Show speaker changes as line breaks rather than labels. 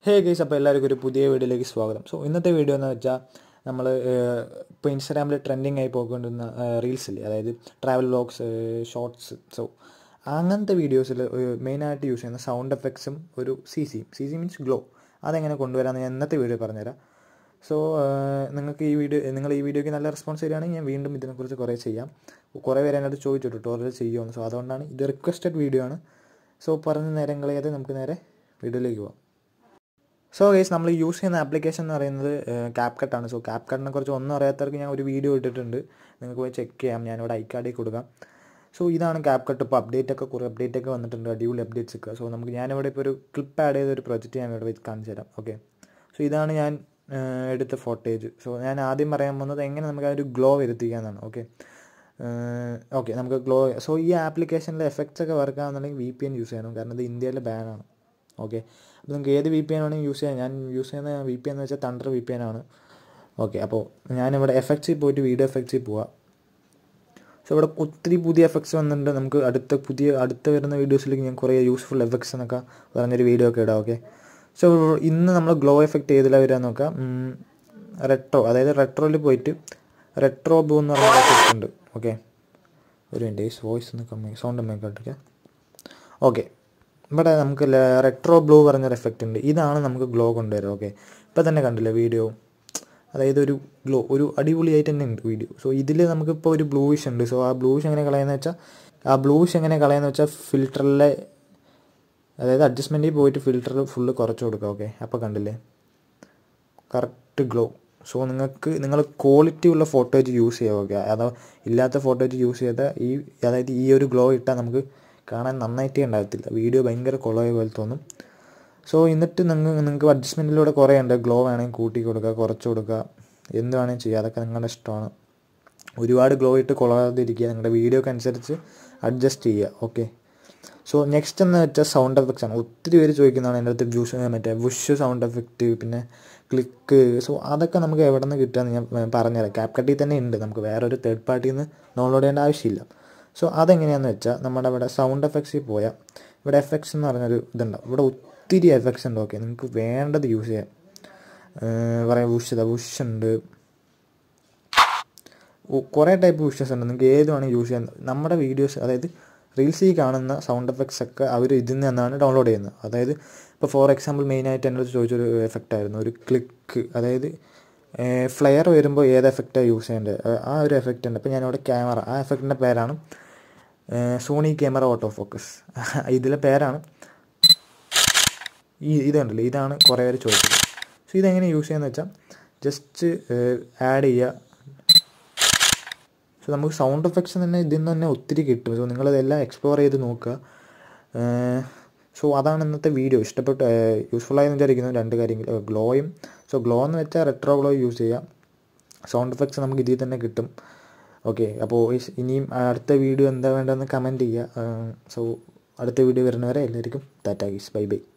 hey guys അപ്പോൾ എല്ലാവർക്കും ഒരു പുതിയ വീഡിയോയിലേക്ക് സ്വാഗതം സോ ഇന്നത്തെ വീഡിയോ എന്ന് വെച്ചാൽ നമ്മൾ ഇപ്പോൾ ഇൻസ്റ്റാഗ്രാമിൽ ട്രെൻഡിങ് ആയി പോയിക്കൊണ്ടിരുന്ന റീൽസ് ഇല്ലേ അതായത് ട്രാവൽ വ്ളോഗ്സ് ഷോർട്സ് സോ അങ്ങനത്തെ വീഡിയോസിൽ മെയിനായിട്ട് യൂസ് ചെയ്യുന്ന സൗണ്ട് എഫക്ട്സും ഒരു സി സിയും സി സി മീൻസ് ഗ്ലോ അതെങ്ങനെ കൊണ്ടുവരാമെന്ന് ഞാൻ ഇന്നത്തെ വീഡിയോ പറഞ്ഞുതരാം സോ നിങ്ങൾക്ക് ഈ വീഡിയോ നിങ്ങൾ ഈ വീഡിയോയ്ക്ക് നല്ല റെസ്പോൺസ് തരികയാണെങ്കിൽ ഞാൻ വീണ്ടും ഇതിനെക്കുറിച്ച് കുറേ ചെയ്യാം കുറേ പേര് എന്നോട് ചോദിച്ചു ട്യൂട്ടോറിയൽ ചെയ്യുമെന്ന് സോ അതുകൊണ്ടാണ് ഇത് റിക്വസ്റ്റഡ് വീഡിയോ ആണ് സോ പറഞ്ഞ നേരം കളയാതെ നമുക്ക് നേരെ വീഡിയോയിലേക്ക് പോകാം സോ ഗൈസ് നമ്മൾ യൂസ് ചെയ്യുന്ന ആപ്ലിക്കേഷൻ എന്ന് പറയുന്നത് ക്യാപ് കട്ടാണ് സോ ക്യാപ് കട്ടിനെ കുറിച്ച് ഒന്നും അറിയാത്തവർക്ക് ഞാൻ ഒരു വീഡിയോ ഇട്ടിട്ടുണ്ട് നിങ്ങൾക്ക് പോയി ചെക്ക് ചെയ്യാം ഞാനിവിടെ ഐക്കാർഡിൽ കൊടുക്കാം സോ ഇതാണ് ക്യാപ് കട്ട് ഇപ്പോൾ അപ്ഡേറ്റ് ഒക്കെ കുറേ അപ്ഡേറ്റ് ഒക്കെ വന്നിട്ടുണ്ട് അടിപൊളി അപ്ഡേറ്റ്സ് ഒക്കെ സോ നമുക്ക് ഞാനിവിടെ ഇപ്പോൾ ഒരു ക്ലിപ്പ് ആഡ് ചെയ്ത ഒരു പ്രൊജക്റ്റ് ഞാൻ ഇവിടെ വെച്ച് കാണിച്ചു തരാം ഓക്കെ സോ ഇതാണ് ഞാൻ എടുത്ത ഫോട്ടേജ് സോ ഞാൻ ആദ്യം പറയാൻ പോകുന്നത് എങ്ങനെ നമുക്ക് ആ ഒരു ഗ്ലോ വരുത്തിക്കാന്നാണ് ഓക്കെ ഓക്കെ നമുക്ക് ഗ്ലോ സോ ഈ ആപ്ലിക്കേഷനിലെ എഫക്ട്സ് ഒക്കെ വർക്ക് ആവുന്നുണ്ടെങ്കിൽ വി പി എൻ യൂസ് ചെയ്യണം കാരണം ഇത് ഇന്ത്യയിലെ ബാനാണ് ഓക്കെ അപ്പോൾ നിങ്ങൾക്ക് ഏത് വി പി എൻ വേണമെങ്കിൽ യൂസ് ചെയ്യാം ഞാൻ യൂസ് ചെയ്യുന്ന വി പി എൻ എന്ന് വെച്ചാൽ തണ്ടർ വി പി എൻ ആണ് ഓക്കെ അപ്പോൾ ഞാനിവിടെ എഫക്ട്സിൽ പോയിട്ട് വീഡിയോ എഫക്ട്സിൽ പോവാം സോ ഇവിടെ ഒത്തിരി പുതിയ എഫക്ട്സ് വന്നിട്ടുണ്ട് നമുക്ക് അടുത്ത പുതിയ അടുത്ത വരുന്ന വീഡിയോസിലേക്ക് ഞാൻ കുറേ യൂസ്ഫുൾ എഫക്ട്സ് എന്നൊക്കെ പറഞ്ഞൊരു വീഡിയോ ഒക്കെ ഇടാം ഓക്കെ സോ ഇന്ന് നമ്മൾ ഗ്ലോ എഫക്റ്റ് ഏതിലാ വരിക നോക്കാം റെട്രോ അതായത് റെട്രോയിൽ പോയിട്ട് റെട്രോ ബ്ലൂ എന്ന് പറഞ്ഞ എഫക്റ്റ് ഉണ്ട് ഓക്കെ ഒരു മിനിറ്റ് വോയിസ് ഒന്ന് കമ്മി സൗണ്ട് കമ്മിയാക്കട്ടെ ഓക്കെ ഇവിടെ നമുക്ക് റെട്രോ ബ്ലൂ പറഞ്ഞൊരു എഫക്റ്റ് ഉണ്ട് ഇതാണ് നമുക്ക് ഗ്ലോ കൊണ്ടുവരിക ഓക്കെ ഇപ്പം തന്നെ കണ്ടില്ലേ വീഡിയോ അതായത് ഒരു ഗ്ലോ ഒരു അടിപൊളിയായിട്ട് തന്നെ ഉണ്ട് വീഡിയോ സോ ഇതിൽ നമുക്കിപ്പോൾ ഒരു ബ്ലൂയിഷ് ഉണ്ട് സോ ആ ബ്ലൂയിഷ് എങ്ങനെ കളയുന്നത് വെച്ചാൽ ആ ബ്ലൂയിഷ് എങ്ങനെ കളയുന്നത് വെച്ചാൽ ഫിൽറ്ററിലെ അതായത് അഡ്ജസ്റ്റ്മെൻറ്റിൽ പോയിട്ട് ഫിൽറ്റർ ഫുള്ള് കുറച്ച് കൊടുക്കുക ഓക്കെ അപ്പോൾ കണ്ടില്ലേ കറക്റ്റ് ഗ്ലോ സോ നിങ്ങൾക്ക് നിങ്ങൾ ക്വാളിറ്റി ഉള്ള ഫോട്ടോജ് യൂസ് ചെയ്യുക ഓക്കെ അതോ ഇല്ലാത്ത ഫോട്ടോജ് യൂസ് ചെയ്താൽ ഈ അതായത് ഈ ഒരു ഗ്ലോ ഇട്ടാൽ നമുക്ക് കാണാൻ നന്നായിട്ടേ ഉണ്ടാകത്തില്ല വീഡിയോ ഭയങ്കര കുളമായ പോലെ തോന്നും സോ എന്നിട്ട് നിങ്ങൾ നിങ്ങൾക്ക് അഡ്ജസ്റ്റ്മെൻറ്റിലൂടെ കുറേ ഉണ്ട് ഗ്ലോ വേണമെങ്കിൽ കൂട്ടി കൊടുക്കുക കുറച്ച് കൊടുക്കുക എന്ത് വേണമെങ്കിൽ ചെയ്യുക അതൊക്കെ നിങ്ങളുടെ ഇഷ്ടമാണ് ഒരുപാട് ഗ്ലോ ഇട്ട് കൊള്ളാതിരിക്കുക നിങ്ങളുടെ വീഡിയോക്ക് അനുസരിച്ച് അഡ്ജസ്റ്റ് ചെയ്യുക ഓക്കെ സോ നെക്സ്റ്റ് എന്ന് വെച്ചാൽ സൗണ്ട് എഫക്ട്സ് ആണ് ഒത്തിരി പേര് ചോദിക്കുന്നതാണ് എൻ്റെ അടുത്ത് വ്യൂസ് മറ്റേ വുഷ് സൗണ്ട് എഫക്റ്റ് പിന്നെ ക്ലിക്ക് സോ അതൊക്കെ നമുക്ക് എവിടെ നിന്ന് കിട്ടുകയെന്ന് ഞാൻ പറഞ്ഞുതരാം ക്യാപ് കട്ടിൽ തന്നെ ഉണ്ട് നമുക്ക് വേറെ ഒരു തേർഡ് പാർട്ടിയിൽ നിന്ന് ഡൗൺലോഡ് ചെയ്യേണ്ട ആവശ്യമില്ല സോ അതെങ്ങനെയാണെന്ന് വെച്ചാൽ നമ്മുടെ ഇവിടെ സൗണ്ട് എഫക്ട്സിൽ പോയാൽ ഇവിടെ എഫക്ട്സ് എന്ന് പറഞ്ഞൊരു ഇതുണ്ടാവും ഇവിടെ ഒത്തിരി എഫക്ട്സ് ഉണ്ട് ഓക്കെ നിങ്ങൾക്ക് വേണ്ടത് യൂസ് ചെയ്യാം പറയാം വുഷ് ഇതാ വുഷ് ഉണ്ട് കുറേ ടൈപ്പ് വിഷസ് ഉണ്ട് നിങ്ങൾക്ക് ഏത് വേണമെങ്കിൽ യൂസ് ചെയ്യാൻ നമ്മുടെ വീഡിയോസ് അതായത് റീൽസിൽ കാണുന്ന സൗണ്ട് എഫക്ട്സ് ഒക്കെ അവർ ഇതിൽ നിന്നാണ് ഡൗൺലോഡ് ചെയ്യുന്നത് അതായത് ഇപ്പോൾ ഫോർ എക്സാമ്പിൾ മെയിനായിട്ട് എന്നോട് ചോദിച്ചൊരു എഫക്റ്റ് ആയിരുന്നു ഒരു ക്ലിക്ക് അതായത് ഫ്ലെയർ വരുമ്പോൾ ഏത് എഫക്റ്റാണ് യൂസ് ചെയ്യേണ്ടത് ആ ഒരു എഫക്റ്റ് ഉണ്ട് അപ്പോൾ ഞാനിവിടെ ക്യാമറ ആ എഫക്റ്റിൻ്റെ പേരാണ് സോണി ക്യാമറ ഓട്ടോ ഫോക്കസ് ഇതിലെ പേരാണ് ഈ ഇതുണ്ടല്ലോ ഇതാണ് കുറേ പേര് ചോദിച്ചത് സോ ഇതെങ്ങനെ യൂസ് ചെയ്യാന്ന് വെച്ചാൽ ജസ്റ്റ് ആഡ് ചെയ്യുക സോ നമുക്ക് സൗണ്ട് എഫക്ട്സ് തന്നെ ഇതിൽ നിന്ന് തന്നെ ഒത്തിരി കിട്ടും സോ നിങ്ങളിതെല്ലാം എക്സ്പ്ലോർ ചെയ്ത് നോക്കുക സോ അതാണ് ഇന്നത്തെ വീഡിയോ ഇഷ്ടപ്പെട്ട് യൂസ്ഫുള്ളായെന്ന് വിചാരിക്കുന്നു രണ്ട് കാര്യങ്ങൾ ഗ്ലോയും സോ ഗ്ലോ എന്ന് വെച്ചാൽ റെട്രോ ഗ്ലോ യൂസ് ചെയ്യാം സൗണ്ട് എഫക്ട്സ് നമുക്ക് ഇതിൽ തന്നെ കിട്ടും ഓക്കെ അപ്പോൾ ഇനിയും അടുത്ത വീഡിയോ എന്താ വേണ്ടതെന്ന് കമൻറ്റ് ചെയ്യുക സോ അടുത്ത വീഡിയോ വരുന്നവരെ എല്ലാവർക്കും ടാറ്റാ ഗീസ് ബൈ ബൈ